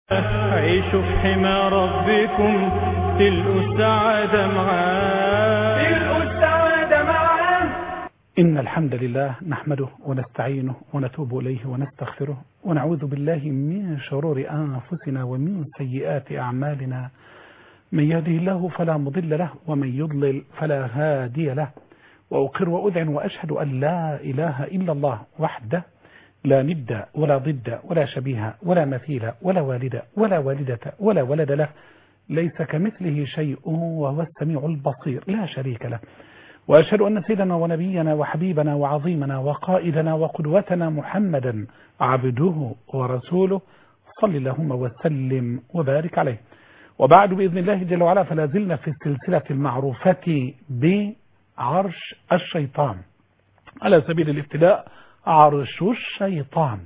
عيشوا في حمى ربكم تلقوا السعادة معاه تلقوا السعادة معاه إن الحمد لله نحمده ونستعينه ونتوب إليه ونستغفره ونعوذ بالله من شرور أنفسنا ومن سيئات أعمالنا من يهده الله فلا مضل له ومن يضلل فلا هادي له وأقر وأذعن وأشهد أن لا إله إلا الله وحده لا ند ولا ضد ولا شبيه ولا مثيل ولا والد ولا والدة ولا ولد له ليس كمثله شيء وهو السميع البصير لا شريك له وأشهد أن سيدنا ونبينا وحبيبنا وعظيمنا وقائدنا وقدوتنا محمدا عبده ورسوله صل اللهم وسلم وبارك عليه وبعد بإذن الله جل وعلا فلا زلنا في السلسلة المعروفة بعرش الشيطان على سبيل الابتداء عرش الشيطان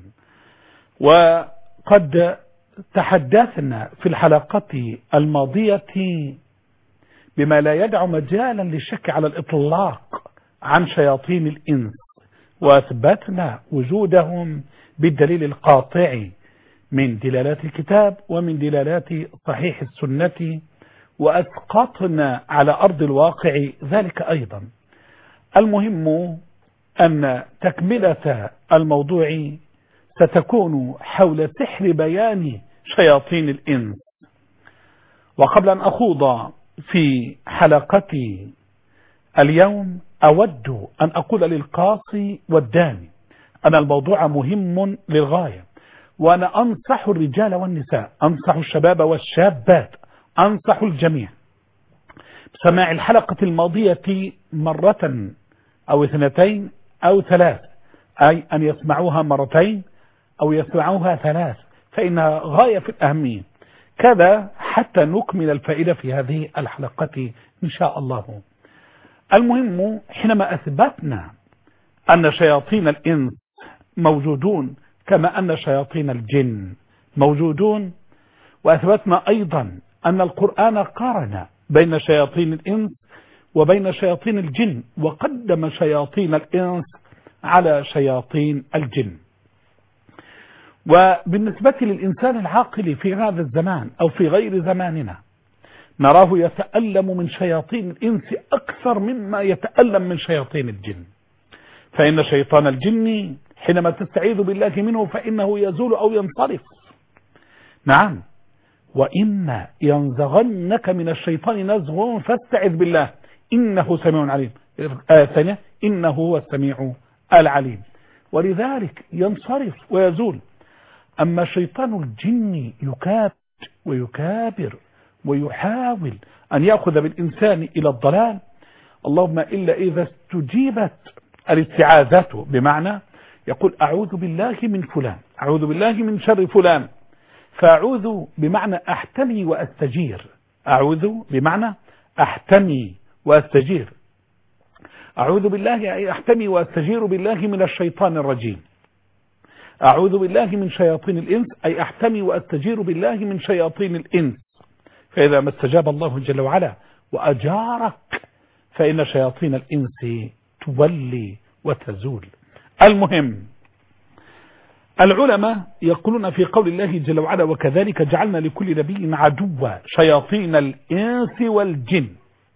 وقد تحدثنا في الحلقة الماضية بما لا يدع مجالا للشك على الإطلاق عن شياطين الإنس وأثبتنا وجودهم بالدليل القاطع من دلالات الكتاب ومن دلالات صحيح السنة وأسقطنا على أرض الواقع ذلك أيضا المهم أن تكملة الموضوع ستكون حول سحر بيان شياطين الإنس وقبل أن أخوض في حلقتي اليوم أود أن أقول للقاصي والداني أن الموضوع مهم للغاية وأنا أنصح الرجال والنساء أنصح الشباب والشابات أنصح الجميع بسماع الحلقة الماضية مرة أو اثنتين أو ثلاث أي أن يسمعوها مرتين أو يسمعوها ثلاث فإنها غاية في الأهمية كذا حتى نكمل الفائدة في هذه الحلقة إن شاء الله المهم حينما أثبتنا أن شياطين الإنس موجودون كما أن شياطين الجن موجودون وأثبتنا أيضا أن القرآن قارن بين شياطين الإنس وبين شياطين الجن وقدم شياطين الإنس على شياطين الجن وبالنسبة للإنسان العاقل في هذا الزمان أو في غير زماننا نراه يتألم من شياطين الإنس أكثر مما يتألم من شياطين الجن فإن شيطان الجن حينما تستعيذ بالله منه فإنه يزول أو ينصرف نعم وإما ينزغنك من الشيطان نزغ فاستعذ بالله إنه سميع عليم آية ثانية إنه هو السميع العليم ولذلك ينصرف ويزول أما شيطان الجن يكابر ويكابر ويحاول أن يأخذ بالإنسان إلى الضلال اللهم إلا إذا استجيبت الاستعاذة بمعنى يقول أعوذ بالله من فلان أعوذ بالله من شر فلان فأعوذ بمعنى أحتمي وأستجير أعوذ بمعنى أحتمي وأستجير أعوذ بالله أي أحتمي وأستجير بالله من الشيطان الرجيم أعوذ بالله من شياطين الإنس أي أحتمي وأستجير بالله من شياطين الإنس فإذا ما استجاب الله جل وعلا وأجارك فإن شياطين الإنس تولي وتزول المهم العلماء يقولون في قول الله جل وعلا وكذلك جعلنا لكل نبي عدوا شياطين الإنس والجن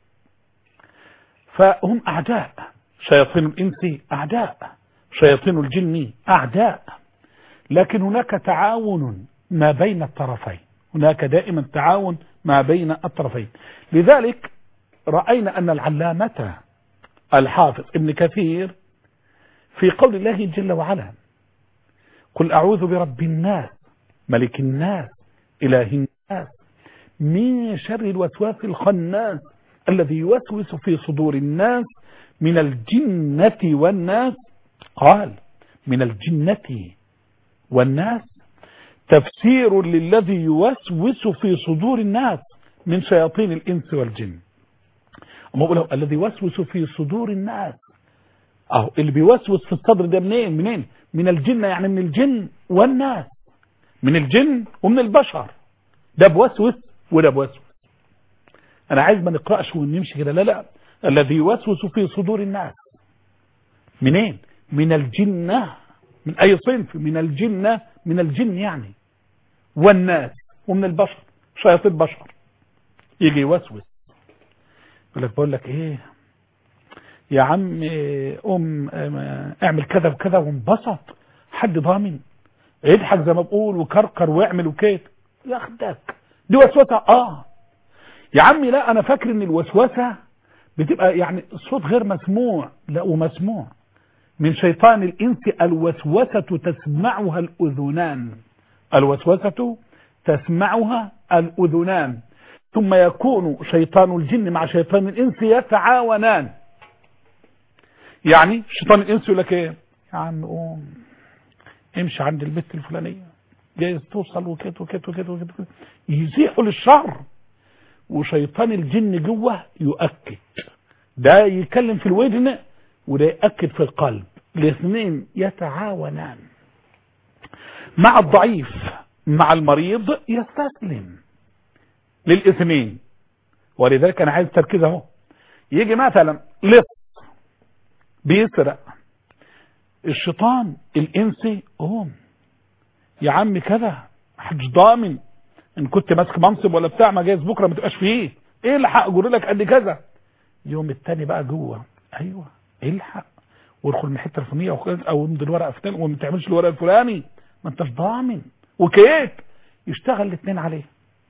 فهم أعداء شياطين الإنس أعداء شياطين الجن أعداء لكن هناك تعاون ما بين الطرفين هناك دائما تعاون ما بين الطرفين لذلك رأينا أن العلامة الحافظ ابن كثير في قول الله جل وعلا قل أعوذ برب الناس ملك الناس إله الناس من شر الوسواس الخناس الذي يوسوس في صدور الناس من الجنة والناس قال من الجنة والناس تفسير للذي يوسوس في صدور الناس من شياطين الإنس والجن أما أقول الذي يوسوس في صدور الناس أهو اللي بيوسوس في الصدر ده منين منين من الجنة يعني من الجن والناس من الجن ومن البشر ده بوسوس وده بوسوس أنا عايز ما نقرأش ونمشي كده لا لا الذي يوسوس في صدور الناس منين من الجنة من أي صنف من الجنة من الجن يعني والناس ومن البشر شياطين البشر يجي يوسوس يقول لك بقول لك ايه يا عم قوم اعمل كذا وكذا وانبسط حد ضامن اضحك زي ما بقول وكركر واعمل وكيت ياخدك دي وسوسه اه يا عمي لا انا فاكر ان الوسوسه بتبقى يعني الصوت غير مسموع لا ومسموع من شيطان الانس الوسوسه تسمعها الاذنان الوسوسه تسمعها الاذنان ثم يكون شيطان الجن مع شيطان الانس يتعاونان يعني شيطان الانس يقول لك ايه يا عم قوم امشي عند البت الفلانيه جايز توصل وكت وكت وكت وكت يزيحوا للشر وشيطان الجن جوه يؤكد ده يتكلم في الودن وده يأكد في القلب الاثنين يتعاونان مع الضعيف مع المريض يستسلم للاثنين ولذلك انا عايز تركيز اهو يجي مثلا لص بيسرق الشيطان الانسي قوم يا عم كذا محدش ضامن ان كنت ماسك منصب ولا بتاع ما جايز بكره ما تبقاش فيه الحق اجر لك قد كذا يوم التاني بقى جوه ايوه الحق وادخل من الحته الفلانيه او امضي الورقه فلان وما تعملش الورق الفلاني ما انتش ضامن وكيت يشتغل الاثنين عليه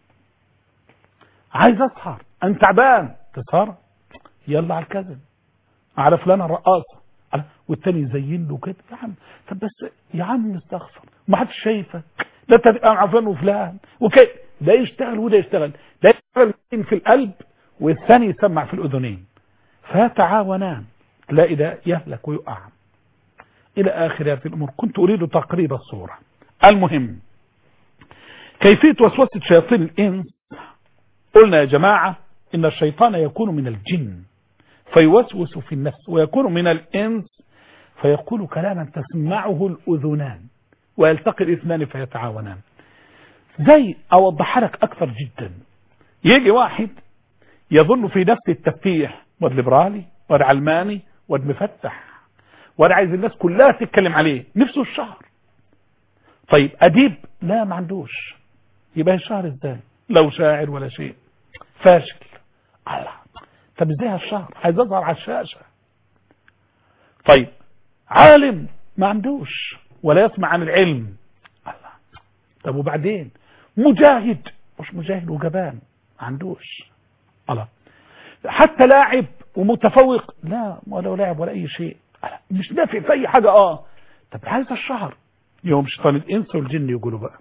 عايز اسهر انت تعبان تسهر يلا على الكذب على فلان الرقاصه والتاني يزين له كده يا عم طب بس يا عم استغفر ما حدش شايفك لا انت تبقى مع فلان وفلان وكده ده يشتغل وده يشتغل ده يشتغل في القلب والثاني يسمع في الاذنين فتعاونان تلاقي ده يهلك ويقع الى اخر هذه الامور كنت اريد تقريب الصوره المهم كيفيه وسوسه شياطين الانس قلنا يا جماعه ان الشيطان يكون من الجن فيوسوس في النفس ويكون من الإنس فيقول كلاما تسمعه الأذنان ويلتقي الاثنان فيتعاونان زي أوضح لك أكثر جدا يجي واحد يظن في نفسه التفتيح واد ليبرالي واد علماني واد مفتح واد عايز الناس كلها تتكلم عليه نفسه الشهر طيب أديب لا ما عندوش يبقى الشهر ازاي لو شاعر ولا شيء فاشل الله طب ازاي هالشهر عايز اظهر على الشاشة طيب عالم ما عندوش ولا يسمع عن العلم الله طب وبعدين مجاهد مش مجاهد وجبان ما عندوش الله حتى لاعب ومتفوق لا ولا لاعب ولا اي شيء الله. مش نافع في اي حاجة اه طب عايز الشهر يوم شيطان الانس والجن يقولوا بقى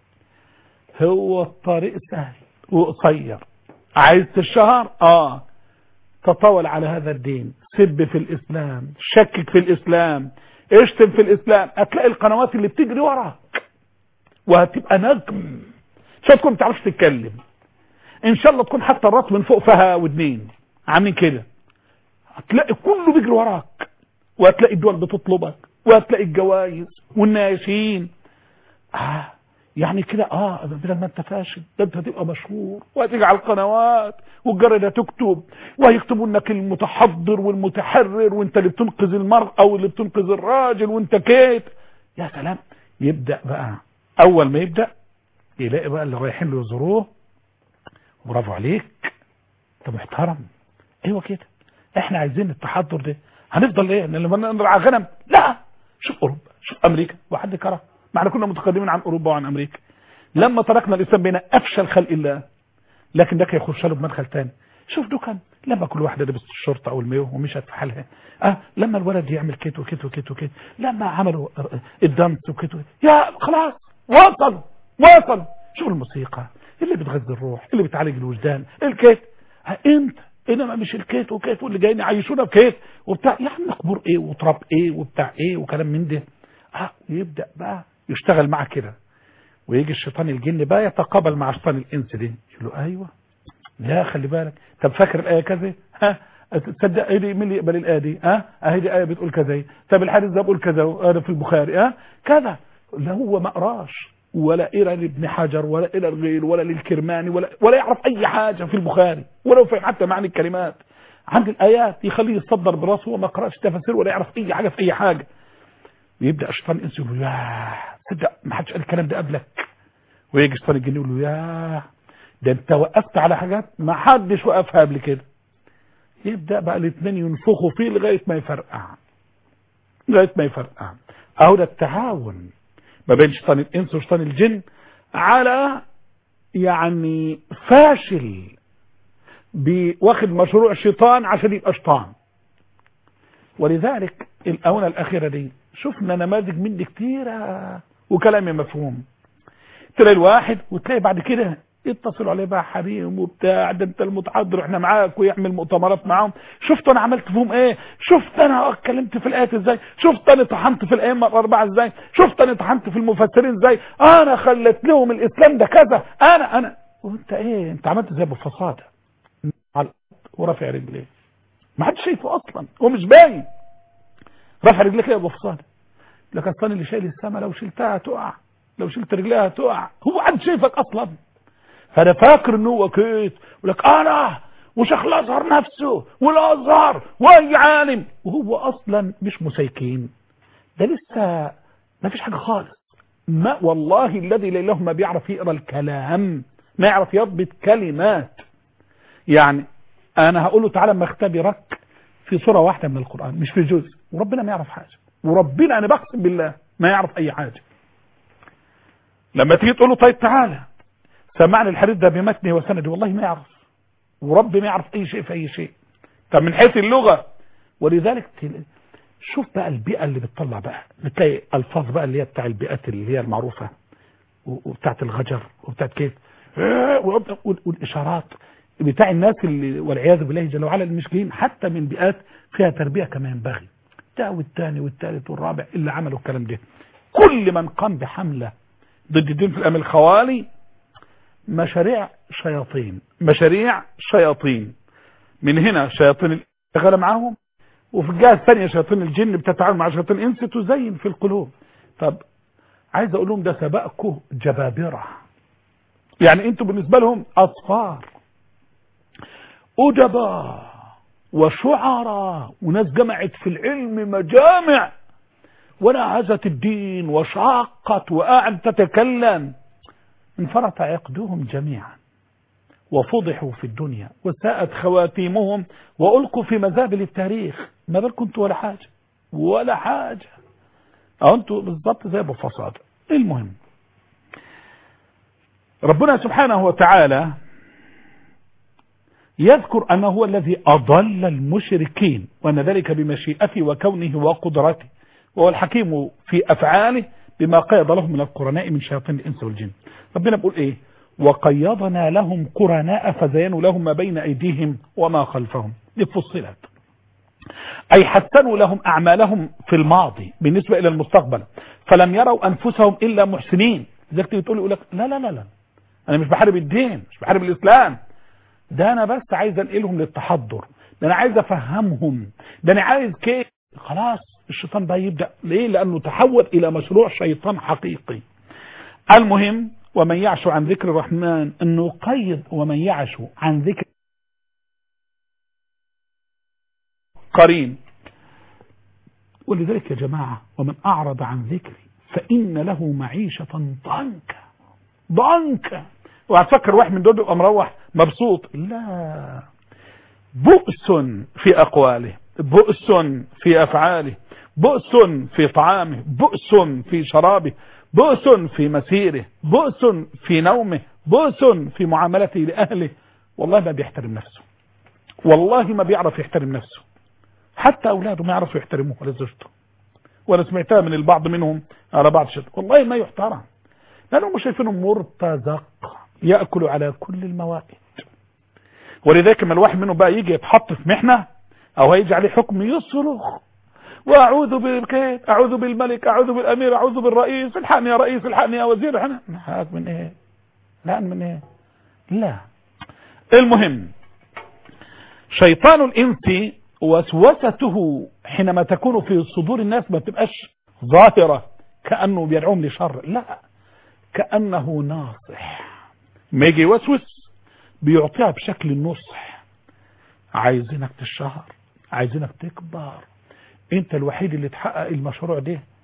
هو الطريق سهل وقصير عايز الشهر اه تطاول على هذا الدين سب في الإسلام شكك في الإسلام اشتم في الإسلام هتلاقي القنوات اللي بتجري وراك وهتبقى نجم مش هتكون ما تعرفش تتكلم ان شاء الله تكون حتى الراس من فوق فيها ودنين عاملين كده هتلاقي كله بيجري وراك وهتلاقي الدول بتطلبك وهتلاقي الجوائز والناشئين آه يعني كده اه بدل ما انت فاشل ده انت هتبقى مشهور وهتيجي على القنوات والجريدة تكتب وهيكتبوا انك المتحضر والمتحرر وانت اللي بتنقذ المرأة واللي بتنقذ الراجل وانت كيت يا سلام يبدأ بقى اول ما يبدأ يلاقي بقى اللي رايحين له يزوروه برافو عليك انت محترم ايوه كده احنا عايزين التحضر ده هنفضل ايه لما نرعى غنم لا شوف اوروبا شوف امريكا وحد كره ما احنا كنا متقدمين عن اوروبا وعن امريكا لما تركنا الاسلام بين افشل خلق الله لكن ده يخش له بمدخل تاني شوف دكان لما كل واحده لبست الشرطه او المايو ومشت في حالها اه لما الولد يعمل كيت وكيت وكيت وكيت لما عملوا الدمس وكيت يا خلاص وصل وصل شوف الموسيقى اللي بتغذي الروح اللي بتعالج الوجدان الكيت انت انما مش الكيت وكيت واللي جايين يعيشونا بكيت وبتاع يا عم قبور ايه وتراب ايه وبتاع ايه وكلام من ده اه يبدا بقى يشتغل معاه كده ويجي الشيطان الجن بقى يتقابل مع شيطان الانس دي يقول له ايوه لا خلي بالك طب فاكر الايه كذا ها تصدق ايه دي مين اللي يقبل الايه دي ها اهي دي ايه بتقول كذا طب الحديث ده بيقول كذا هذا في البخاري ها كذا لا هو ما قراش ولا قرا لابن حجر ولا قرا الغير ولا للكرماني ولا ولا يعرف اي حاجه في البخاري ولو فهم حتى معاني الكلمات عند الايات يخليه يتصدر براسه وما قراش تفاسير ولا يعرف اي حاجه في اي حاجه ويبدا الشيطان الانس يقول ياه تصدق ما حدش قال الكلام ده قبلك ويجي الشيطان الجن يقول له ياه ده انت وقفت على حاجات ما حدش وقفها قبل كده يبدا بقى الاثنين ينفخوا فيه لغايه ما يفرقع لغايه ما يفرقع اهو ده التعاون ما بين شيطان الانس وشيطان الجن على يعني فاشل واخد مشروع الشيطان عشان يبقى شيطان ولذلك الاونه الاخيره دي شفنا نماذج من دي كتيره وكلامي مفهوم تلاقي الواحد وتلاقي بعد كده يتصلوا عليه بقى حريم وبتاع ده انت المتحضر احنا معاك ويعمل مؤتمرات معاهم شفت انا عملت فيهم ايه شفت انا اتكلمت في الايات ازاي شفت انا طحنت في الائمه الاربعه ازاي شفت انا طحنت في المفسرين ازاي انا خليت لهم الاسلام ده كذا انا انا وانت ايه انت عملت زي ابو فصاده على الارض ورافع رجليه ما حدش شايفه اصلا هو مش باين رافع رجليك يا ابو فصاده لكن الصن اللي شايل السما لو شلتها تقع لو شلت رجليها تقع هو حد شايفك اصلا فانا فاكر ان هو كيت يقول لك انا وشيخ الازهر نفسه والازهر واي عالم وهو اصلا مش مسيكين ده لسه ما فيش حاجه خالص ما والله الذي لا اله ما بيعرف يقرا الكلام ما يعرف يضبط كلمات يعني انا هقول له تعالى ما اختبرك في سوره واحده من القران مش في جزء وربنا ما يعرف حاجه وربنا انا بقسم بالله ما يعرف اي حاجه لما تيجي تقول له طيب تعالى سمعني الحديث ده بمتنه وسنده والله ما يعرف ورب ما يعرف اي شيء في اي شيء طب من حيث اللغه ولذلك شوف بقى البيئه اللي بتطلع بقى بتلاقي الفاظ بقى اللي هي بتاع البيئات اللي هي المعروفه وبتاعت الغجر وبتاعت كيف والاشارات بتاع الناس اللي والعياذ بالله جل وعلا المشكلين حتى من بيئات فيها تربيه كما ينبغي ده والثاني والثالث والرابع اللي عملوا الكلام ده كل من قام بحمله ضد الدين في الامن الخوالي مشاريع شياطين مشاريع شياطين من هنا شياطين شغاله معاهم وفي الجهه الثانيه شياطين الجن بتتعامل مع شياطين الانس تزين في القلوب طب عايز اقول لهم ده سبقكم جبابره يعني انتوا بالنسبه لهم اصفار ادباء وشعراء وناس جمعت في العلم مجامع ونعزت الدين وشاقت وقاعد تتكلم انفرط عقدهم جميعا وفضحوا في الدنيا وساءت خواتيمهم وألقوا في مزابل التاريخ ما بالكم انتوا ولا حاجة ولا حاجة أو انتوا بالضبط زي ابو فصاد المهم ربنا سبحانه وتعالى يذكر أنه هو الذي أضل المشركين وأن ذلك بمشيئته وكونه وقدرته وهو الحكيم في أفعاله بما قيض لهم من القرناء من شياطين الإنس والجن ربنا بيقول إيه وقيضنا لهم قرناء فزينوا لهم ما بين أيديهم وما خلفهم دي فصلت أي حسنوا لهم أعمالهم في الماضي بالنسبة إلى المستقبل فلم يروا أنفسهم إلا محسنين لذلك تيجي تقول يقول لك لا لا لا لا أنا مش بحارب الدين مش بحارب الإسلام ده أنا بس عايز أنقلهم للتحضر ده أنا عايز أفهمهم ده أنا عايز كيف خلاص الشيطان بقى يبدأ ليه لأنه تحول إلى مشروع شيطان حقيقي المهم ومن يعش عن ذكر الرحمن أنه قيد ومن يعش عن ذكر قرين ولذلك يا جماعة ومن أعرض عن ذكري فإن له معيشة ضنكا ضنكا وهتفكر واحد من دول يبقى مروح مبسوط لا بؤس في أقواله بؤس في أفعاله بؤس في طعامه بؤس في شرابه بؤس في مسيره بؤس في نومه بؤس في معاملته لأهله والله ما بيحترم نفسه والله ما بيعرف يحترم نفسه حتى أولاده ما يعرفوا يحترموه ولا زوجته وأنا سمعتها من البعض منهم على بعض الشيء والله ما يحترم لأنهم شايفينه مرتزق يأكل على كل الموائد ولذلك ما الواحد منهم بقى يجي يتحط في محنة أو هيجي عليه حكم يصرخ واعوذ بالكيت اعوذ بالملك اعوذ بالامير اعوذ بالرئيس الحقني يا رئيس الحقني يا وزير الحقني حقك من ايه لا من ايه لا المهم شيطان الانس وسوسته حينما تكون في صدور الناس ما تبقاش ظاهرة كأنه بيدعوهم لشر لا كأنه ناصح ما يجي يوسوس بيعطيها بشكل النصح عايزينك تشهر عايزينك تكبر انت الوحيد اللي تحقق المشروع ده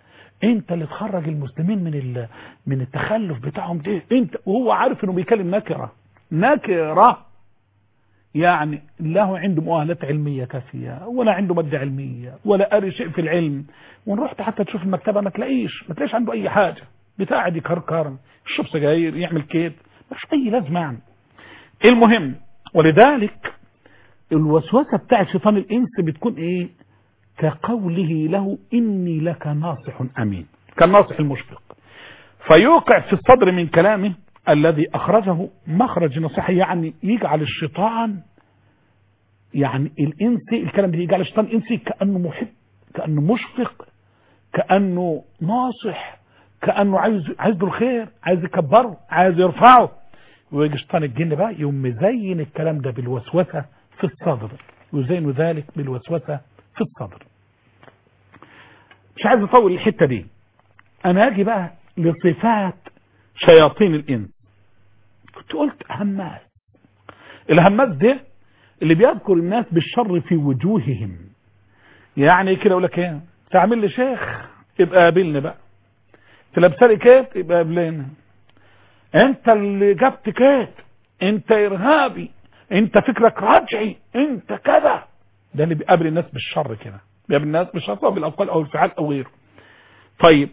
انت اللي تخرج المسلمين من ال... من التخلف بتاعهم ده انت وهو عارف انه بيكلم نكره نكره يعني لا هو عنده مؤهلات علمية كافية ولا عنده مادة علمية ولا قاري شيء في العلم ونروح حتى تشوف المكتبة ما تلاقيش ما تلاقيش عنده أي حاجة بتاع دي كركر يشرب سجاير يعمل كيد مش أي لازمة يعني المهم ولذلك الوسوسة بتاع شيطان الإنس بتكون إيه كقوله له إني لك ناصح أمين كالناصح المشفق فيوقع في الصدر من كلامه الذي أخرجه مخرج نصيحة يعني يجعل الشيطان يعني الإنسي الكلام ده يجعل الشيطان الإنسي كأنه محب كأنه مشفق كأنه ناصح كأنه عايز عايز له الخير عايز يكبره عايز يرفعه ويجي شيطان الجن بقى يوم مزين الكلام ده بالوسوسة في الصدر يزين ذلك بالوسوسة في الصدر مش عايز اطول الحتة دي انا اجي بقى لصفات شياطين الانس كنت قلت هماس الهماس ده اللي بيذكر الناس بالشر في وجوههم يعني كده اقول لك ايه تعمل لي شيخ يبقى قابلني بقى تلبسلي كيت يبقى قابلنا انت اللي جبت كيت انت ارهابي انت فكرك رجعي انت كذا ده اللي بيقابل الناس بالشر كده بيقابل الناس بالشر سواء بالاقوال او الفعال او غيره طيب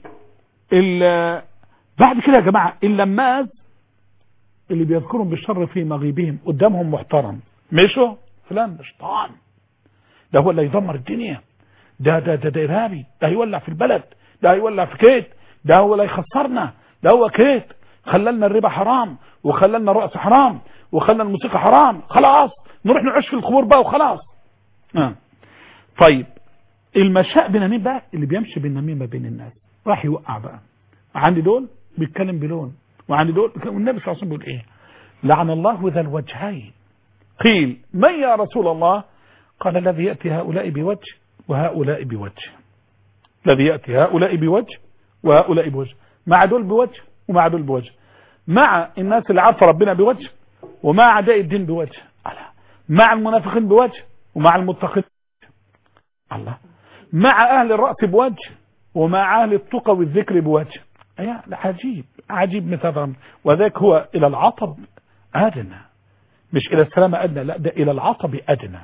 بعد كده يا جماعه اللماز اللي بيذكرهم بالشر في مغيبهم قدامهم محترم مشوا فلان ده شيطان ده هو اللي يدمر الدنيا ده ده ده, ده ارهابي ده هيولع في البلد ده هيولع في كيت ده هو اللي يخسرنا ده هو كيت خللنا الربا حرام وخللنا الرأس حرام وخلنا الموسيقى حرام خلاص نروح نعيش في القبور بقى وخلاص آه. طيب المشاء بالنميم بقى اللي بيمشي بالنميمه بين الناس راح يوقع بقى عندي دول بيتكلم بلون وعندي دول والنبي صلى الله عليه وسلم بيقول ايه لعن الله ذا الوجهين قيل من يا رسول الله قال الذي يأتي هؤلاء بوجه وهؤلاء بوجه الذي يأتي هؤلاء بوجه وهؤلاء بوجه مع دول بوجه ومع دول بوجه مع الناس اللي عارفه ربنا بوجه ومع اعداء الدين بوجه مع المنافقين بوجه ومع المتقين الله مع اهل الرأس بوجه ومع اهل التقى والذكر بوجه يا عجيب عجيب مثلا وذاك هو الى العطب ادنى مش الى السلامة ادنى لا ده الى العطب ادنى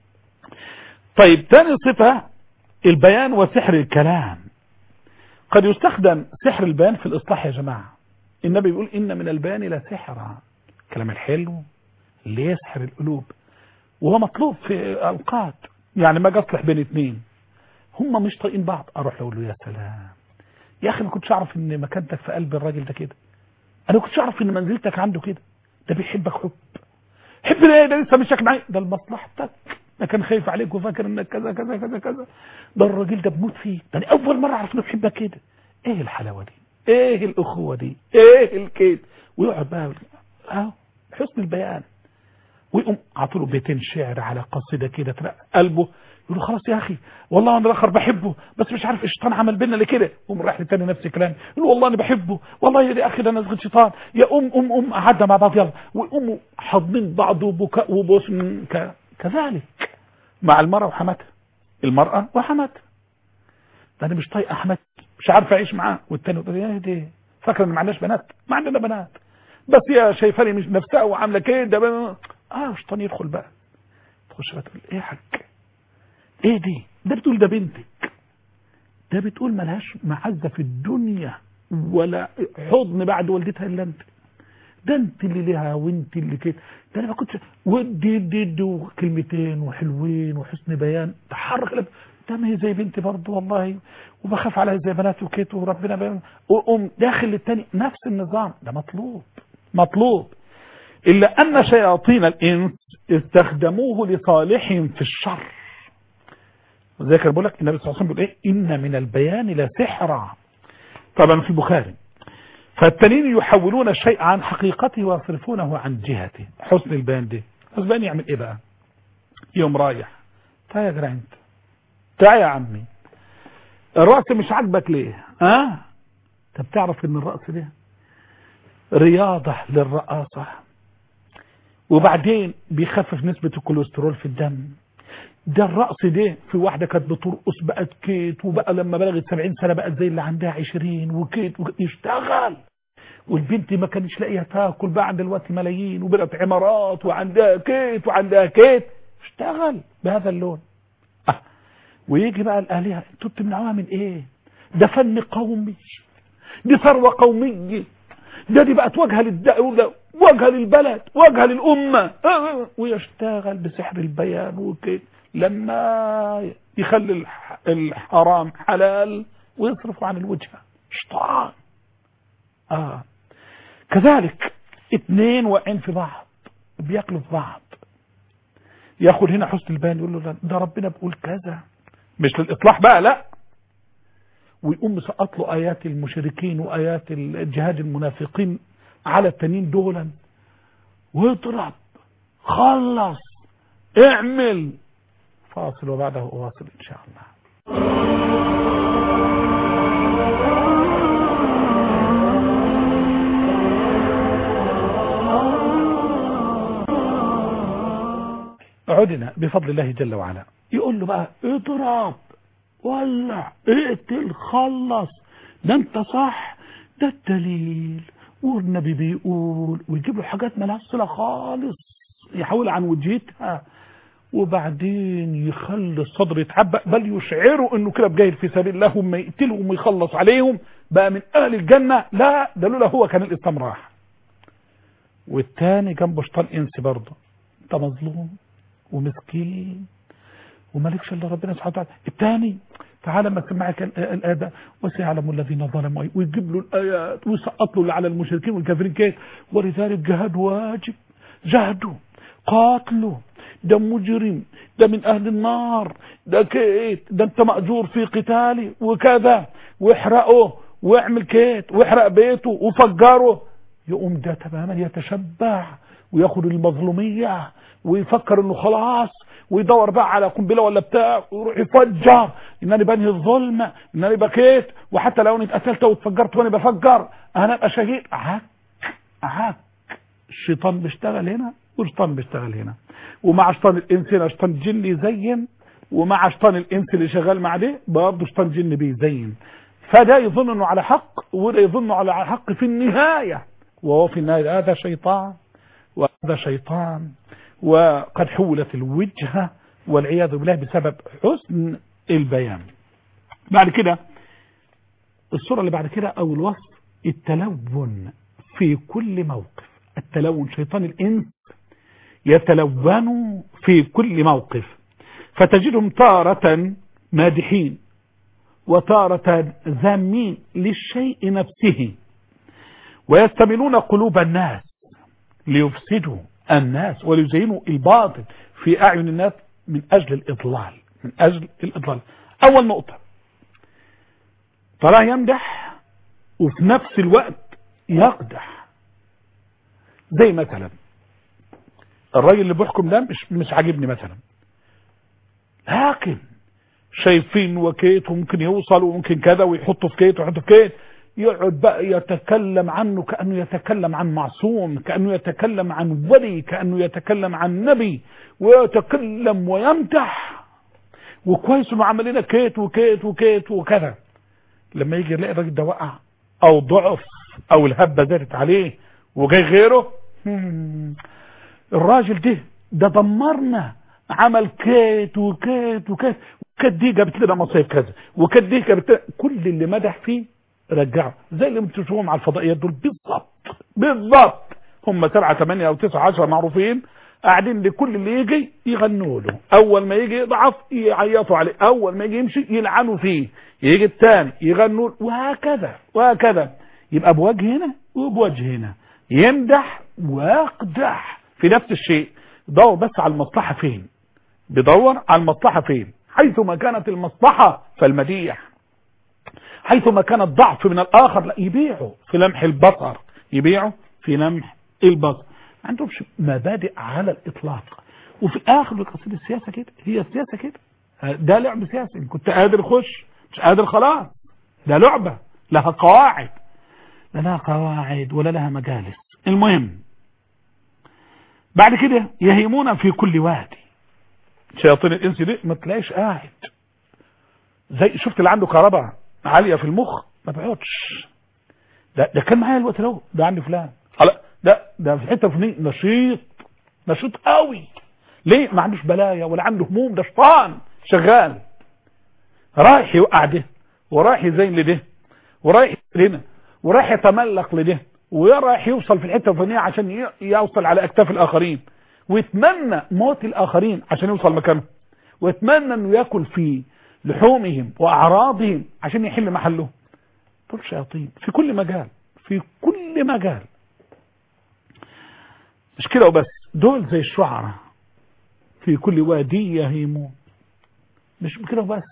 طيب ثاني صفة البيان وسحر الكلام قد يستخدم سحر البيان في الاصلاح يا جماعة النبي بيقول ان من البيان لسحرا الكلام الحلو اللي يسحر القلوب وهو مطلوب في اوقات يعني ما اصلح بين اثنين هم مش طايقين بعض اروح اقول له يا سلام يا اخي ما كنتش اعرف ان مكانتك في قلب الراجل ده كده انا ما كنتش اعرف ان منزلتك عنده كده ده بيحبك حب حب ايه ده لسه مشاك معايا ده لمصلحتك ده كان خايف عليك وفاكر انك كذا كذا كذا كذا ده الراجل ده بموت فيه ده انا اول مره اعرف انه بيحبك كده ايه الحلاوه دي ايه الاخوه دي ايه الكيد ويقعد بقى اهو حسن البيان ويقوم عطوا له بيتين شعر على قصيده كده تلاقي قلبه يقول له خلاص يا اخي والله انا الاخر بحبه بس مش عارف الشيطان عمل بينا ليه كده يقوم رايح للتاني نفس الكلام يقول والله انا بحبه والله يا اخي ده نزغه شيطان يا ام ام ام قعدنا مع بعض يلا ويقوموا حاضنين بعض وبكاء وبوس ك... كذلك مع المرأة وحماتها المرأة وحماتها ده انا مش طايقه حماتي مش عارف اعيش معاه والتاني يقول يا دي فاكره ان ما عندناش بنات ما عندنا بنات بس هي شايفاني مش نفسها وعامله كده اه الشيطان يدخل بقى تخش بقى تقول ايه يا حاج ايه دي ده بتقول ده بنتك ده بتقول ملهاش معزة في الدنيا ولا حضن بعد والدتها الا انت ده انت اللي ليها وانت اللي كده ده انا ما كنتش ودي دي دي كلمتين وحلوين وحسن بيان تحرك قلب ده ما هي زي بنتي برضه والله وبخاف عليها زي بنات وكده وربنا بيان وقوم داخل للتاني نفس النظام ده مطلوب مطلوب إلا أن شياطين الإنس استخدموه لصالحهم في الشر وذلك بقول لك النبي صلى الله عليه وسلم بيقول ايه ان من البيان لسحرا طبعا في البخاري فالتانيين يحولون الشيء عن حقيقته ويصرفونه عن جهته حسن البيان ده حسن البيان يعمل ايه بقى يوم رايح تعال يا جدع انت تعال يا عمي الرأس مش عاجبك ليه ها أه؟ انت بتعرف ان الرأس ده رياضة للرئاسة وبعدين بيخفف نسبة الكوليسترول في الدم ده الرقص ده في واحدة كانت بترقص بقت كيت وبقى لما بلغت 70 سنة بقت زي اللي عندها 20 وكيت, وكيت يشتغل والبنت ما كانش لاقيه تاكل بقى عند دلوقتي ملايين وبنت عمارات وعندها كيت وعندها كيت اشتغل بهذا اللون أه. ويجي بقى الآلهة انتوا بتمنعوها من ايه ده فن قومي دي ثروة قومية ده دي بقت وجهة للدولة وجهة للبلد وجهة للأمة أه. ويشتغل بسحر البيان وكده لما يخلي الحرام حلال ويصرف عن الوجهة شيطان آه. كذلك اثنين واقعين في بعض بياكلوا في بعض ياخد هنا حسن البيان يقول له ده ربنا بيقول كذا مش للاصلاح بقى لا ويقوم مسقط له ايات المشركين وايات الجهاد المنافقين على التانيين دولا واضرب خلص اعمل فاصل وبعده اواصل ان شاء الله عدنا بفضل الله جل وعلا يقول له بقى اضرب ولع اقتل خلص ده انت صح ده الدليل والنبي بيقول ويجيب له حاجات مالهاش صله خالص يحول عن وجهتها وبعدين يخلي الصدر يتعبأ بل يشعروا انه كده بجاهد في سبيل الله وما يقتلهم ويخلص عليهم بقى من اهل الجنة لا ده لولا هو كان الاسلام راح والتاني جنبه شيطان انس برضه انت مظلوم ومسكين ومالكش الا ربنا سبحانه وتعالى الثاني تعالى ما سمعك الآية وسيعلم الذين ظلموا ويجيب له الآيات ويسقط له على المشركين والكافرين كيف ولذلك جهاد واجب جهدوا قاتلوا ده مجرم ده من أهل النار ده كيت ده انت مأجور في قتالي وكذا واحرقه واعمل كيت واحرق بيته وفجره يقوم ده تماما يتشبع وياخد المظلومية ويفكر انه خلاص ويدور بقى على قنبله ولا بتاع ويروح يفجر انني بنهي الظلم انني بكيت وحتى لو اني اتقتلت واتفجرت وانا بفجر انا ابقى شهيد عك عك الشيطان بيشتغل هنا والشيطان بيشتغل هنا ومع شيطان الانس هنا شيطان جن يزين ومع شيطان الانس اللي شغال مع ده برضه شيطان جن بيزين فده يظن انه على حق وده يظن على حق في النهايه وهو في النهايه هذا شيطان وهذا شيطان وقد حولت الوجهة والعياذ بالله بسبب حسن البيان بعد كده الصورة اللي بعد كده او الوصف التلون في كل موقف التلون شيطان الانس يتلون في كل موقف فتجدهم تارة مادحين وتارة ذامين للشيء نفسه ويستملون قلوب الناس ليفسدوا الناس وليزينوا الباطل في أعين الناس من أجل الإضلال من أجل الإضلال أول نقطة تراه يمدح وفي نفس الوقت يقدح زي مثلا الراجل اللي بيحكم ده مش مش عاجبني مثلا لكن شايفين وكيت وممكن يوصل وممكن كذا ويحطوا في كيت ويحطوا في كيت يقعد بقى يتكلم عنه كأنه يتكلم عن معصوم كأنه يتكلم عن ولي كأنه يتكلم عن نبي ويتكلم ويمدح وكويس انه عمل لنا كيت وكيت وكيت وكذا لما يجي يلاقي الراجل ده وقع او ضعف او الهبه زادت عليه وجاي غيره الراجل ده ده دمرنا عمل كيت وكيت وكيت وكيت دي جابت لنا مصايب كذا وكيت دي جابت لنا كل اللي مدح فيه رجعه زي اللي بتشوفوهم على الفضائيات دول بالظبط بالظبط هم سبعة ثمانية او تسعة عشرة معروفين قاعدين لكل اللي يجي يغنوا له اول ما يجي يضعف يعيطوا عليه اول ما يجي يمشي يلعنوا فيه يجي الثاني يغنوا له وهكذا وهكذا يبقى بوجه هنا وبوجه هنا يمدح ويقدح في نفس الشيء دور بس على المصلحة فين بدور على المصلحة فين حيثما كانت المصلحة فالمديح حيثما كان الضعف من الآخر لا يبيعه في لمح البصر يبيعه في لمح البصر ما عندهمش مبادئ على الإطلاق وفي الآخر بقصيد السياسة كده هي السياسة كده ده لعب سياسي إن كنت قادر خش مش قادر خلاص ده لعبة لها قواعد لا لها قواعد ولا لها مجالس المهم بعد كده يهيمون في كل وادي شياطين الانس دي ما تلاقيش قاعد زي شفت اللي عنده كهرباء عاليه في المخ ما بيقعدش ده ده كان معايا الوقت ده ده عندي فلان خلاص ده ده في الحته الفلانيه نشيط نشيط قوي ليه ما عندوش بلايا ولا عنده هموم ده شيطان شغال رايح يوقع ده ورايح يزين لده ورايح هنا ورايح يتملق لده ورايح يوصل في الحته الفلانيه عشان ي- يوصل على اكتاف الاخرين ويتمنى موت الاخرين عشان يوصل مكانه ويتمنى انه ياكل في لحومهم واعراضهم عشان يحل محلهم دول شياطين في كل مجال في كل مجال مش كده وبس دول زي الشعراء في كل وادي يهيمون مش كده وبس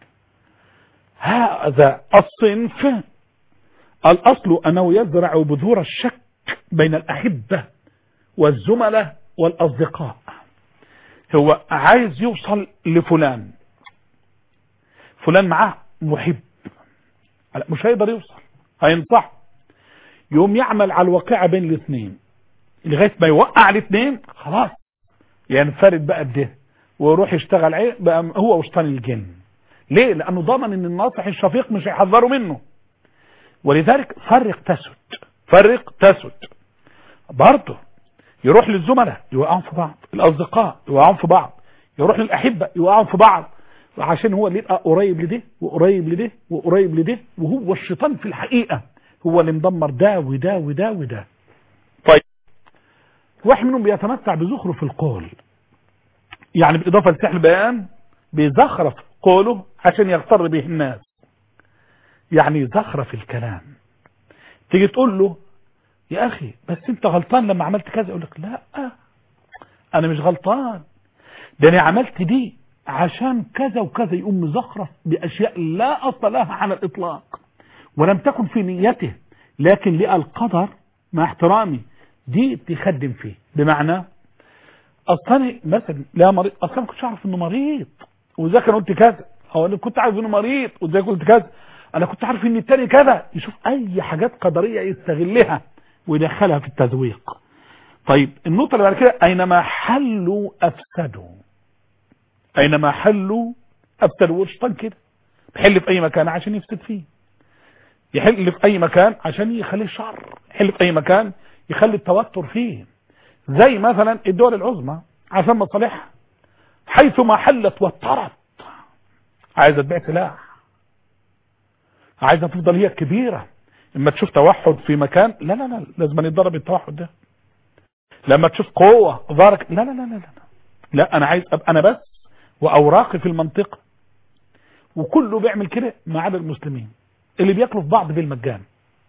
هذا الصنف الأصل أنه يزرع بذور الشك بين الأحبة والزملاء والأصدقاء هو عايز يوصل لفلان فلان معاه محب لا، مش هيقدر يوصل هينصح يقوم يعمل على الواقعة بين الاثنين لغاية ما يوقع الاثنين خلاص ينفرد بقى بده ويروح يشتغل ايه بقى هو وشطان الجن ليه لانه ضمن ان الناصح الشفيق مش هيحذره منه ولذلك فرق تسد فرق تسد برضه يروح للزملاء يوقعهم في بعض الاصدقاء يوقعهم في بعض يروح للاحبه يوقعهم في بعض عشان هو اللي يبقى قريب لده وقريب لده وقريب لده وهو الشيطان في الحقيقه هو اللي مدمر ده وده وده وده طيب واحد منهم بيتمتع بزخرف القول يعني بالاضافه لسحر البيان بيزخرف قوله عشان يغتر به الناس يعني يزخرف الكلام تيجي تقول له يا اخي بس انت غلطان لما عملت كذا يقول لك لا انا مش غلطان ده انا عملت دي عشان كذا وكذا يقوم مزخرف باشياء لا اصل لها على الاطلاق ولم تكن في نيته لكن لقى القدر مع احترامي دي تخدم فيه بمعنى اصلا مثلا لا مريض اصلا ما كنتش اعرف انه مريض وازاي كان قلت كذا او انا كنت عارف انه مريض وازاي قلت كذا انا كنت عارف ان التاني كذا يشوف اي حاجات قدريه يستغلها ويدخلها في التذويق طيب النقطه اللي بعد كده اينما حلوا افسدوا اينما حلوا افسدوا والشيطان كده بيحل في اي مكان عشان يفسد فيه يحل في اي مكان عشان يخليه شر يحل في اي مكان يخلي التوتر فيه زي مثلا الدول العظمى عشان مصالحها حيثما حلت وترت عايزه تبيع سلاح عايزه تفضل هي كبيره اما تشوف توحد في مكان لا لا لا لازم يتضرب التوحد ده لما تشوف قوه ظهرك لا لا لا لا لا لا انا عايز ابقى انا بس واوراقي في المنطقه وكله بيعمل كده ما عدا المسلمين اللي بياكلوا في بعض بالمجان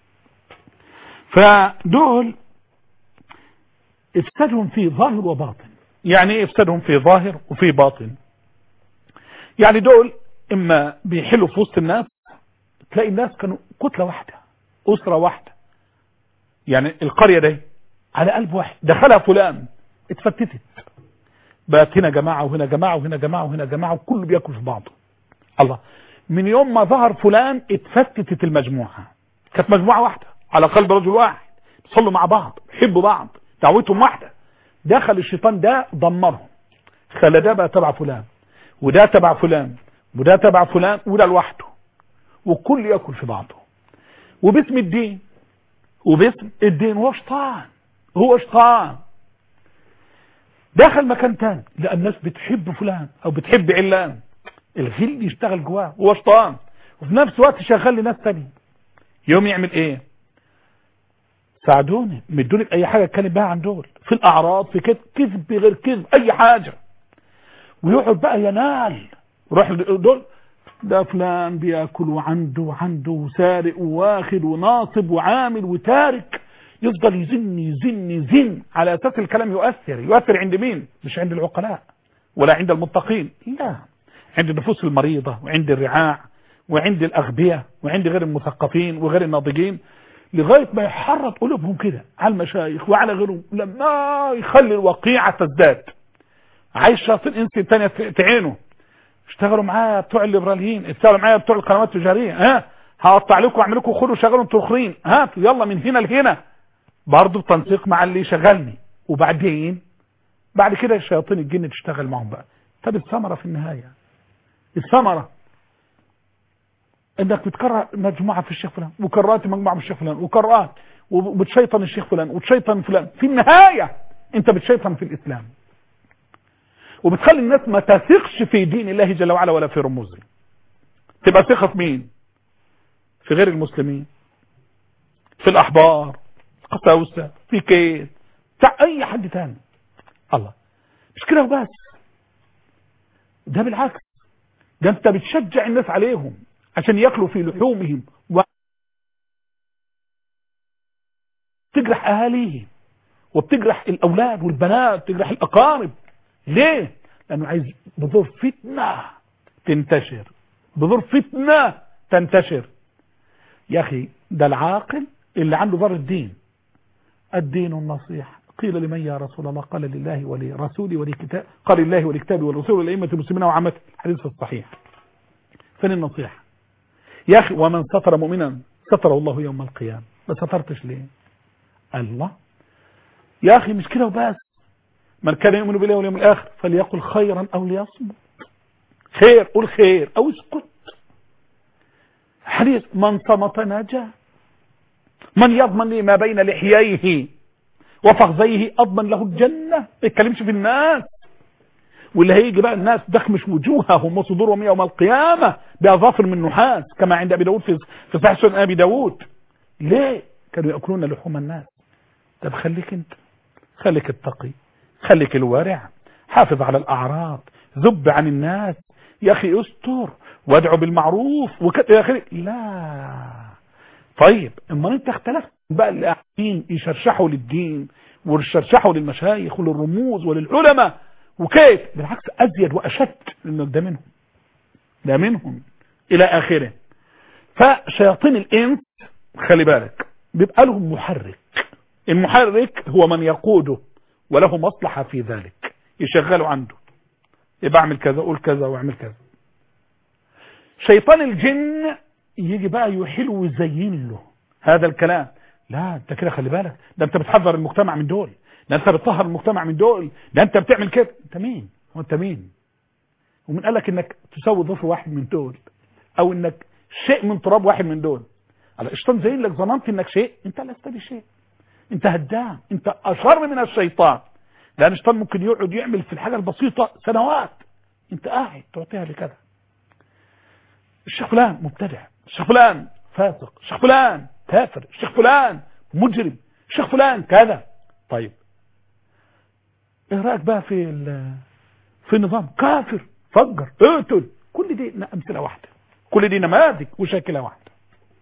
فدول افسادهم في ظاهر وباطن يعني ايه افسادهم في ظاهر وفي باطن يعني دول اما بيحلوا في وسط الناس تلاقي الناس كانوا كتله واحده اسره واحده يعني القريه دي على قلب واحد دخلها فلان اتفتتت بقت هنا جماعه وهنا جماعه وهنا جماعه وهنا جماعه وكله بياكل في بعضه الله من يوم ما ظهر فلان اتفتتت المجموعه كانت مجموعه واحده على قلب رجل واحد بيصلوا مع بعض بيحبوا بعض دعوتهم واحده دخل الشيطان ده دمرهم خلى ده بقى تبع فلان وده تبع فلان وده تبع فلان وده لوحده والكل ياكل في بعضه وباسم الدين وباسم الدين هو شيطان هو شيطان دخل مكان تاني لان الناس بتحب فلان او بتحب علان الغل يشتغل جواه هو شيطان وفي نفس الوقت شغال لناس تانية يوم يعمل ايه ساعدوني مدوني اي حاجه اتكلم بها عن دول في الاعراض في كذب كذب غير كذب اي حاجه ويقعد بقى ينال يروح دول ده فلان بياكل وعنده وعنده وسارق وواخد وناصب وعامل وتارك يفضل يزن يزن يزن على اساس الكلام يؤثر يؤثر عند مين مش عند العقلاء ولا عند المتقين لا عند النفوس المريضة وعند الرعاع وعند الأغبياء وعند غير المثقفين وغير الناضجين لغاية ما يحرط قلوبهم كده على المشايخ وعلى غيرهم لما يخلي الوقيعة تزداد عايز شياطين انس تانية تعينه اشتغلوا معايا بتوع الليبراليين اشتغلوا معايا بتوع القنوات التجارية ها هقطع لكم واعمل لكم خدوا شغلوا انتوا اخرين هاتوا يلا من هنا لهنا برضه بتنسيق مع اللي شغلني وبعدين بعد كده الشياطين الجن تشتغل معهم بقى طب الثمرة في النهاية الثمرة انك بتكرر مجموعة في الشيخ فلان وكررت مجموعة في الشيخ فلان وكررت وبتشيطن الشيخ فلان وتشيطن فلان في النهاية انت بتشيطن في الاسلام وبتخلي الناس ما تثقش في دين الله جل وعلا ولا في رموزه تبقى ثقة في مين في غير المسلمين في الاحبار قساوسة في كيس بتاع اي حد تاني الله مش كده وبس ده بالعكس ده انت بتشجع الناس عليهم عشان ياكلوا في لحومهم وتجرح اهاليهم وبتجرح الاولاد والبنات تجرح الاقارب ليه لانه عايز بذور فتنه تنتشر بذور فتنه تنتشر يا اخي ده العاقل اللي عنده ضر الدين الدين النصيحه قيل لمن يا رسول الله قال لله ولرسوله ولكتاب قال لله ولكتابه والرسول والأئمة المسلمين وعامته الحديث الصحيح فين النصيحة يا أخي ومن ستر مؤمنا ستره الله يوم القيامة ما سترتش ليه الله يا أخي مش كده وبس من كان يؤمن بالله واليوم الآخر فليقل خيرا أو ليصمت خير قل خير أو اسكت حديث من صمت نجا من يضمن لي ما بين لحييه وفخذيه أضمن له الجنة ما يتكلمش في الناس واللي هيجي بقى الناس دخمش وجوههم وصدورهم يوم القيامة بأظافر من نحاس كما عند أبي داود في في صحيح سنن أبي داود ليه كانوا يأكلون لحوم الناس طب خليك انت خليك التقي خليك الورع حافظ على الأعراض ذب عن الناس يا أخي استر وادعو بالمعروف وكذا يا أخي لا طيب اما انت اختلفت بقى اللي قاعدين يشرشحوا للدين ويشرشحوا للمشايخ وللرموز وللعلماء وكيف بالعكس ازيد واشد لانك ده منهم ده منهم الى اخره فشياطين الانس خلي بالك بيبقى لهم محرك المحرك هو من يقوده وله مصلحة في ذلك يشغله عنده يبقى اعمل كذا قول كذا واعمل كذا شيطان الجن يجي بقى يحل ويزين له هذا الكلام لا انت كده خلي بالك ده انت بتحذر المجتمع من دول ده انت بتطهر المجتمع من دول ده انت بتعمل كده انت مين هو انت مين ومن قال لك انك تسوي ضفر واحد من دول او انك شيء من تراب واحد من دول على الشيطان زين لك ظننت انك شيء انت لست بشيء انت هدام انت اشر من الشيطان لان الشيطان ممكن يقعد يعمل في الحاجه البسيطه سنوات انت قاعد تعطيها لكذا الشيخ فلان مبتدع الشيخ فلان فاسق الشيخ فلان كافر الشيخ فلان مجرم الشيخ فلان كذا طيب ايه رايك بقى في في النظام كافر فجر اقتل كل دي امثله واحده كل دي نماذج وشاكله واحده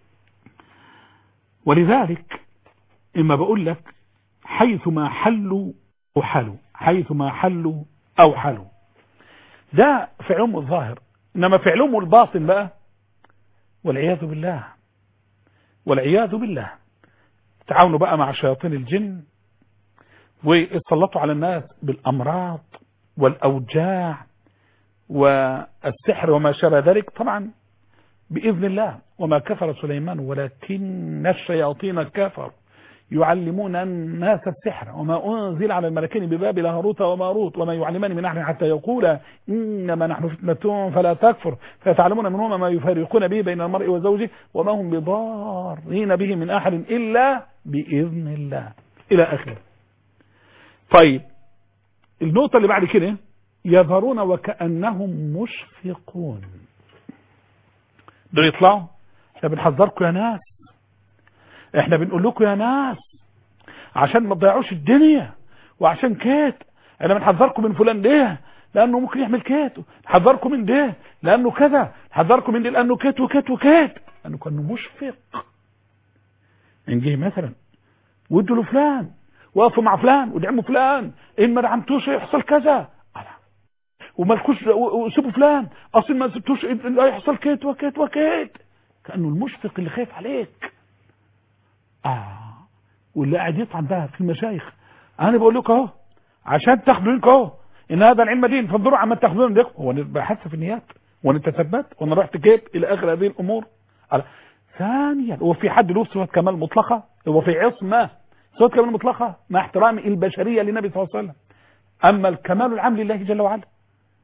ولذلك اما بقول لك حيث ما حلوا او حلوا حيث ما حلوا او حلوا ده في علوم الظاهر انما في علوم الباطن بقى والعياذ بالله والعياذ بالله تعاونوا بقى مع شياطين الجن واتسلطوا على الناس بالامراض والاوجاع والسحر وما شابه ذلك طبعا باذن الله وما كفر سليمان ولكن الشياطين كفروا يعلمون الناس السحر وما أنزل على الملكين ببابل هاروت وماروت وما يعلمان من أحد حتى يقولا إنما نحن فتنة فلا تكفر فيتعلمون منهما ما يفارقون به بين المرء وزوجه وما هم بضارين به من أحد إلا بإذن الله إلى آخره طيب النقطة اللي بعد كده يظهرون وكأنهم مشفقون دول يطلعوا احنا بنحذركم يا ناس احنا بنقول لكم يا ناس عشان ما تضيعوش الدنيا وعشان كيت احنا بنحذركم من فلان ليه لانه ممكن يعمل كيت نحذركم من ده لانه كذا نحذركم من ده لانه كيت وكيت وكيت لانه كان مشفق ان جه مثلا وادوا له فلان وقفوا مع فلان ودعموا فلان ان ما دعمتوش يحصل كذا ومالكوش وسيبوا فلان اصل ما سبتوش هيحصل كيت وكيت وكيت كانه المشفق اللي خايف عليك اه واللي قاعد يطعن بقى في المشايخ انا بقول لكم اهو عشان تاخدوا منكم اهو ان هذا العلم دين فانظروا عما تاخذون منكم هو بحث في النيات وانا تثبت وانا رحت كيف الى اخر هذه الامور على ثانيا هو في حد له صفه كمال مطلقه هو في عصمه صفه كمال مطلقه مع احترام البشريه للنبي صلى الله عليه وسلم اما الكمال العام لله جل وعلا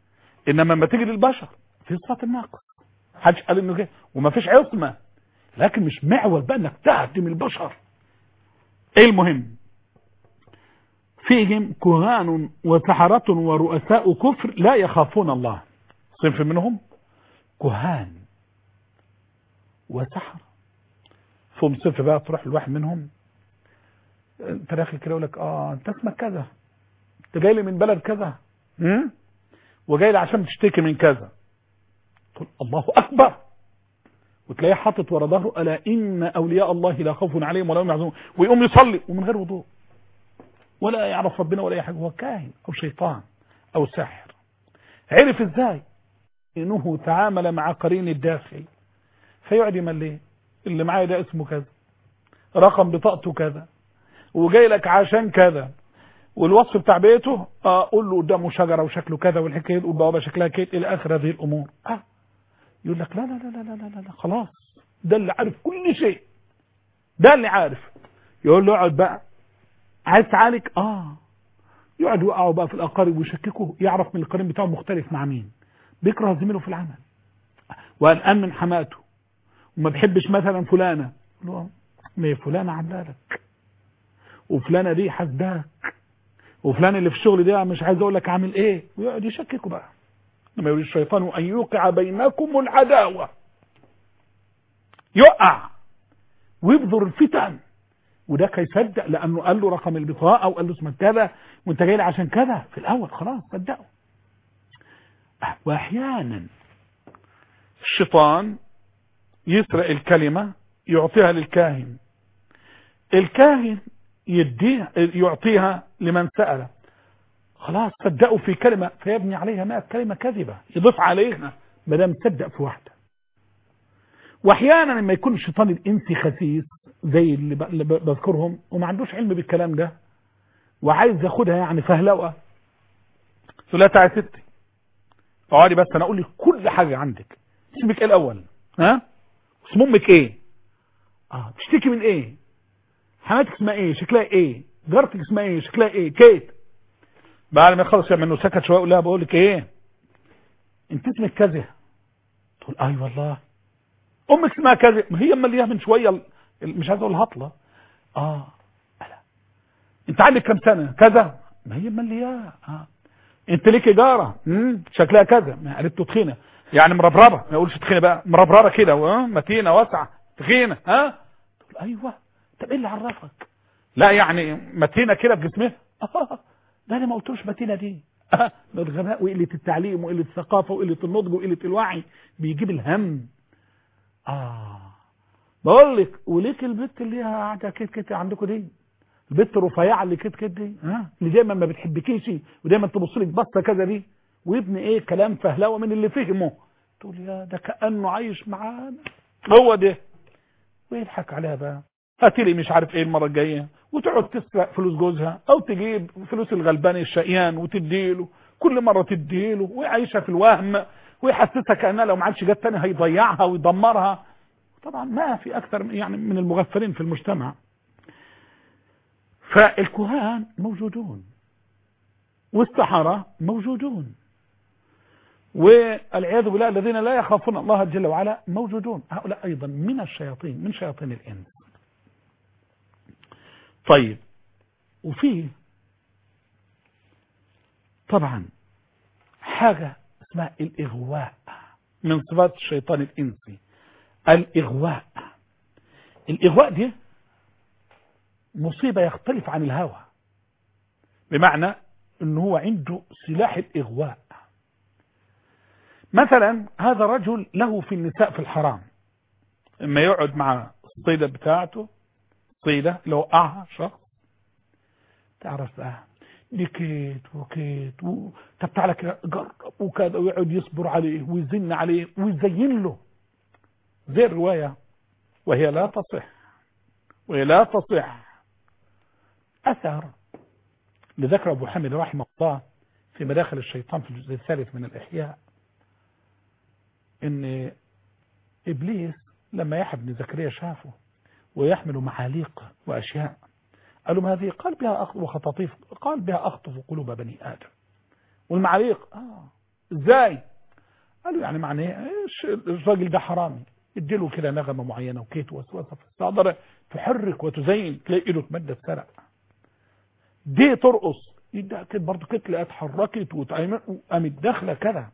انما لما تيجي للبشر في صفات النقص حدش قال انه كده وما فيش عصمه لكن مش معول بقى انك تهدم البشر ايه المهم فيهم كهان وسحرة ورؤساء كفر لا يخافون الله صنف منهم كهان وسحر فهم صنف بقى تروح الواحد منهم انت داخل كده يقول لك اه انت اسمك كذا انت جاي لي من بلد كذا م? وجاي لي عشان تشتكي من كذا تقول الله اكبر وتلاقيه حاطط ورا ظهره الا ان اولياء الله لا خوف عليهم ولا هم يحزنون ويقوم يصلي ومن غير وضوء ولا يعرف ربنا ولا اي حاجه هو كاهن او شيطان او ساحر عرف ازاي انه تعامل مع قرين الداخل فيقعد يمليه اللي معايا ده اسمه كذا رقم بطاقته كذا وجاي لك عشان كذا والوصف بتاع بيته آه قول له قدامه شجره وشكله كذا والحكايه والبوابه شكلها كده الى اخر هذه الامور اه يقول لك لا لا لا لا لا لا, لا خلاص ده اللي عارف كل شيء ده اللي عارف يقول له اقعد بقى عايز تعالج اه يقعد يوقعوا بقى في الاقارب ويشككوا يعرف من القرين بتاعه مختلف مع مين بيكره زميله في العمل وقلقان من حماته وما بيحبش مثلا فلانه يقول له ما هي فلانه عدالك وفلانه دي حسداك وفلان اللي في الشغل ده مش عايز اقول لك عامل ايه ويقعد يشككوا بقى لما يريد الشيطان ان يوقع بينكم العداوه يقع ويبذر الفتن وده هيصدق لانه قال له رقم البطاقه وقال له اسمك كذا وانت جاي لي عشان كذا في الاول خلاص صدقه واحيانا الشيطان يسرق الكلمه يعطيها للكاهن الكاهن يديها يعطيها لمن سأله خلاص صدقوا في كلمة فيبني عليها مئة كلمة كذبة يضيف عليها ما دام صدق في واحدة واحيانا لما يكون الشيطان الانسي خسيس زي اللي, ب... اللي بذكرهم وما عندوش علم بالكلام ده وعايز ياخدها يعني فهلوه تقول لها تعالي ستي اقعدي بس انا اقول لك كل حاجه عندك اسمك ايه الاول ها اسم امك ايه اه تشتكي من ايه حماتك اسمها ايه شكلها ايه جارتك اسمها ايه شكلها ايه كيت بعد ما يخلص يعمل انه سكت شويه يقول لها بقول لك ايه انت اسمك كذا تقول اي أيوة والله امك اسمها كذا ما هي مليها من شويه مش عايز اقول هطله اه لا انت عندك كام سنه كذا ما هي ملياه اه انت ليك جاره امم شكلها كذا ما قالت تخينه يعني مربربه ما يقولش تخينه بقى مربربه كده متينه واسعه تخينه ها تقول ايوه طب ايه اللي عرفك لا يعني متينه كده في جسمها آه ده انا ما قلتلوش متينه دي آه الغباء وقله التعليم وقله الثقافه وقله النضج وقله الوعي بيجيب الهم اه بقول لك وليك البت اللي هي قاعده كده كده عندكم دي البت رفيعه اللي كده كده دي ها اللي دايما ما بتحبكيش ودايما تبص لك بصه كذا دي وابن ايه كلام فهلوه من اللي فهمه تقول يا ده كانه عايش معانا هو ده ويضحك عليها بقى هاتي لي مش عارف ايه المره الجايه وتقعد تسرق فلوس جوزها او تجيب فلوس الغلبان الشقيان وتديله كل مره تديله ويعيشها في الوهم ويحسسها كانها لو ما عادش جت تاني هيضيعها ويدمرها طبعا ما في اكثر يعني من المغفلين في المجتمع فالكهان موجودون والسحرة موجودون والعياذ بالله الذين لا يخافون الله جل وعلا موجودون هؤلاء أيضا من الشياطين من شياطين الإنس طيب وفي طبعا حاجة اسمها الإغواء من صفات الشيطان الإنسي الإغواء الإغواء دي مصيبة يختلف عن الهوى بمعنى أنه هو عنده سلاح الإغواء مثلا هذا رجل له في النساء في الحرام اما يقعد مع الصيدة بتاعته صيدة لو وقعها شخص تعرف بقى دي كيت وكيت و... طب تعالى كده جرب وكذا ويقعد يصبر عليه ويزن عليه ويزين له زي الرواية وهي لا تصح وهي لا تصح أثر لذكر أبو حامد رحمه الله في مداخل الشيطان في الجزء الثالث من الإحياء إن إبليس لما يحيى بن زكريا شافه ويحمل معاليق وأشياء قالوا ما هذه قال بها أخطف وخطاطيف قال بها أخطف قلوب بني آدم والمعاليق آه ازاي قالوا يعني معناه ايش الراجل ده حرامي اديله كده نغمه معينه وكيت وسوسه في الصدر تحرك وتزين تلاقي ايده اتمدت سرق دي ترقص يدها كده برضه كده تلاقيها اتحركت وقامت داخله كده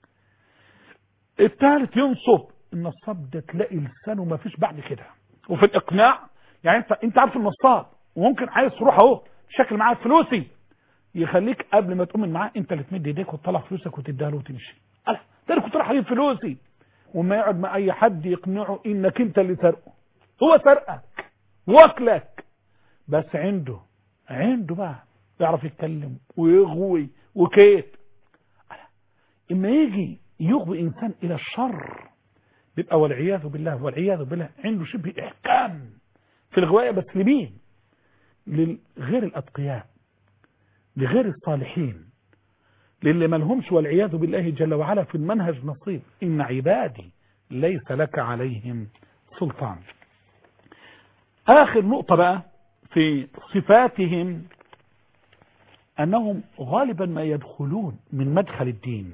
الثالث ينصب النصاب ده تلاقي لسانه ما فيش بعد كده وفي الاقناع يعني انت انت عارف النصاب وممكن عايز تروح اهو شكل معاه فلوسي يخليك قبل ما تؤمن معاه انت اللي تمد ايديك وتطلع فلوسك وتديها له وتمشي قال ده انا كنت رايح اجيب فلوسي وما يقعد مع اي حد يقنعه انك انت اللي سرقه هو سرقك واكلك بس عنده عنده بقى يعرف يتكلم ويغوي وكيت اما يجي يغوي انسان الى الشر بيبقى والعياذ بالله والعياذ بالله عنده شبه احكام في الغوايه بس لمين لغير الاتقياء لغير الصالحين للي ما لهمش والعياذ بالله جل وعلا في المنهج نصيب ان عبادي ليس لك عليهم سلطان اخر نقطه بقى في صفاتهم انهم غالبا ما يدخلون من مدخل الدين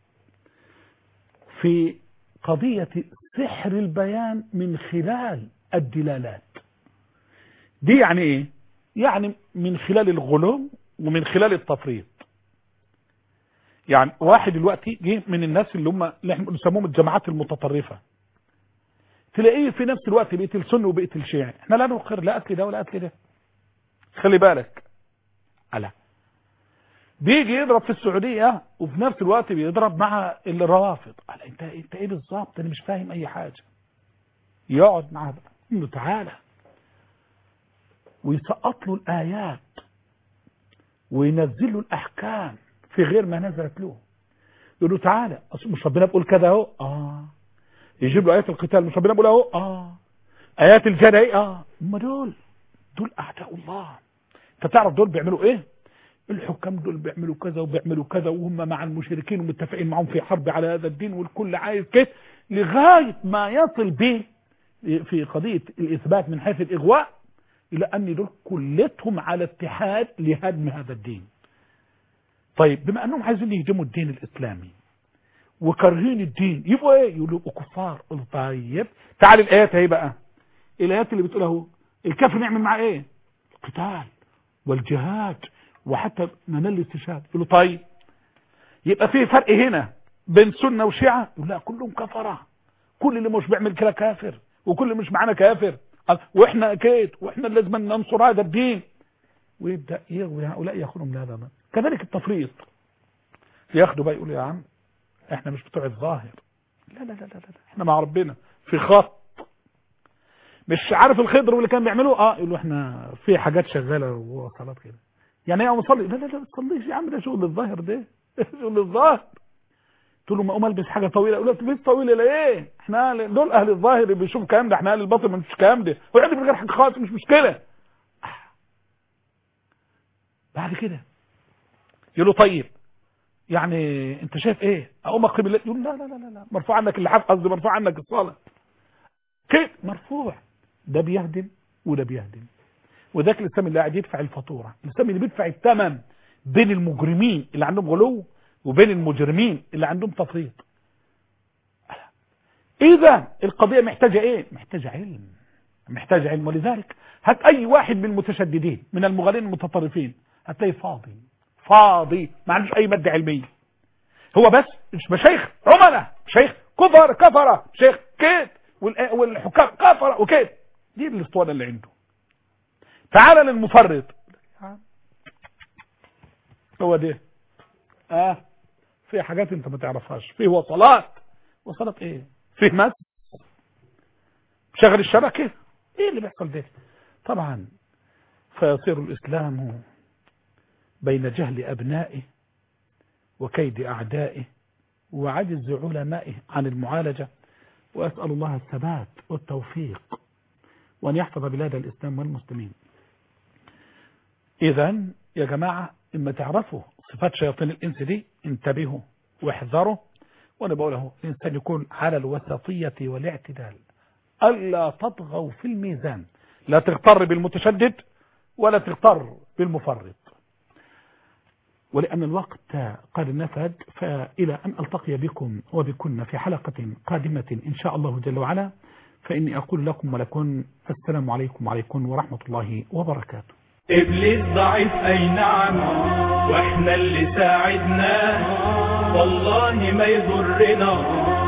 في قضيه سحر البيان من خلال الدلالات دي يعني ايه يعني من خلال الغلو ومن خلال التفريط يعني واحد دلوقتي جه من الناس اللي هم اللي احنا بنسموهم الجماعات المتطرفه تلاقيه في نفس الوقت بقيت السني وبقيت الشيعي احنا لا نقر لا قتل ده ولا قتل ده خلي بالك ألا بيجي يضرب في السعودية وفي نفس الوقت بيضرب مع الروافض قال انت انت ايه بالظبط انا مش فاهم اي حاجة يقعد معاه بقى انه تعالى ويسقط له الايات وينزل له الاحكام في غير ما نزلت له يقول له تعالى أصل مش ربنا بيقول كذا اهو اه يجيب له ايات القتال مش ربنا بيقول اهو اه ايات الجنة ايه اه هم دول دول اعداء الله انت تعرف دول بيعملوا ايه الحكام دول بيعملوا كذا وبيعملوا كذا وهم مع المشركين ومتفقين معهم في حرب على هذا الدين والكل عايز كده لغاية ما يصل به في قضية الإثبات من حيث الإغواء إلى أن دول كلتهم على اتحاد لهدم هذا الدين طيب بما أنهم عايزين يهدموا الدين الإسلامي وكارهين الدين يبقوا ايه يقولوا كفار طيب تعال الآيات اهي بقى الآيات اللي بتقول اهو الكافر نعمل معاه ايه القتال والجهاد وحتى ننال الاستشهاد يقولوا طيب يبقى في فرق هنا بين سنة وشيعة يقول لا كلهم كفرة كل اللي مش بيعمل كده كافر وكل اللي مش معانا كافر واحنا اكيد واحنا اللي لازم ننصر هذا الدين ويبدا يغوي هؤلاء ياخذهم لهذا ما. كذلك التفريط ياخدوا بقى يقولوا يا عم احنا مش بتوع الظاهر لا لا لا لا, لا. احنا مع ربنا في خط مش عارف الخضر واللي كان بيعملوه اه يقولوا احنا في حاجات شغاله وصلات كده يعني ايه اصلي لا لا لا ما تصليش يا عم ده شغل الظاهر ده شغل الظاهر قلت له ما اقوم البس حاجه طويله يقول لك تلبس طويله ليه احنا دول اهل الظاهر اللي بيشوفوا الكلام ده احنا اهل الباطن ما مش الكلام ده ويعني من غير حاجه خالص مش مشكله بعد كده يقول له طيب يعني انت شايف ايه اقوم اقيم الليل يقول لا لا لا لا مرفوع عنك اللحاف قصدي مرفوع عنك الصلاه كيف مرفوع ده بيهدم وده بيهدم وذاك الاسلام اللي قاعد يدفع الفاتوره الاسلام اللي بيدفع الثمن بين المجرمين اللي عندهم غلو وبين المجرمين اللي عندهم تفريط اذا القضيه محتاجه ايه محتاجه علم محتاجه علم ولذلك هات اي واحد من المتشددين من المغالين المتطرفين هتلاقي فاضي فاضي ما عندوش اي ماده علميه هو بس مش مشايخ عملاء شيخ كفر كفره شيخ كيد والحكام كفره وكيد دي الاسطوانه اللي عنده تعال للمفرط هو ده اه في حاجات انت ما تعرفهاش في وصلات وصلات ايه فيه مس شغل الشبكه ايه اللي بيحصل ده طبعا فيصير الاسلام بين جهل ابنائه وكيد اعدائه وعجز علمائه عن المعالجه واسال الله الثبات والتوفيق وان يحفظ بلاد الاسلام والمسلمين اذا يا جماعه اما تعرفوا صفات شياطين الانس دي انتبهوا واحذروا وانا بقول اهو الانسان يكون على الوسطيه والاعتدال الا تطغوا في الميزان لا تغتر بالمتشدد ولا تغتر بالمفرط ولأن الوقت قد نفد فإلى أن ألتقي بكم وبكن في حلقة قادمة إن شاء الله جل وعلا فإني أقول لكم ولكم السلام عليكم وعليكم ورحمة الله وبركاته إبليس ضعيف أي نعم وإحنا اللي ساعدناه والله ما يضرنا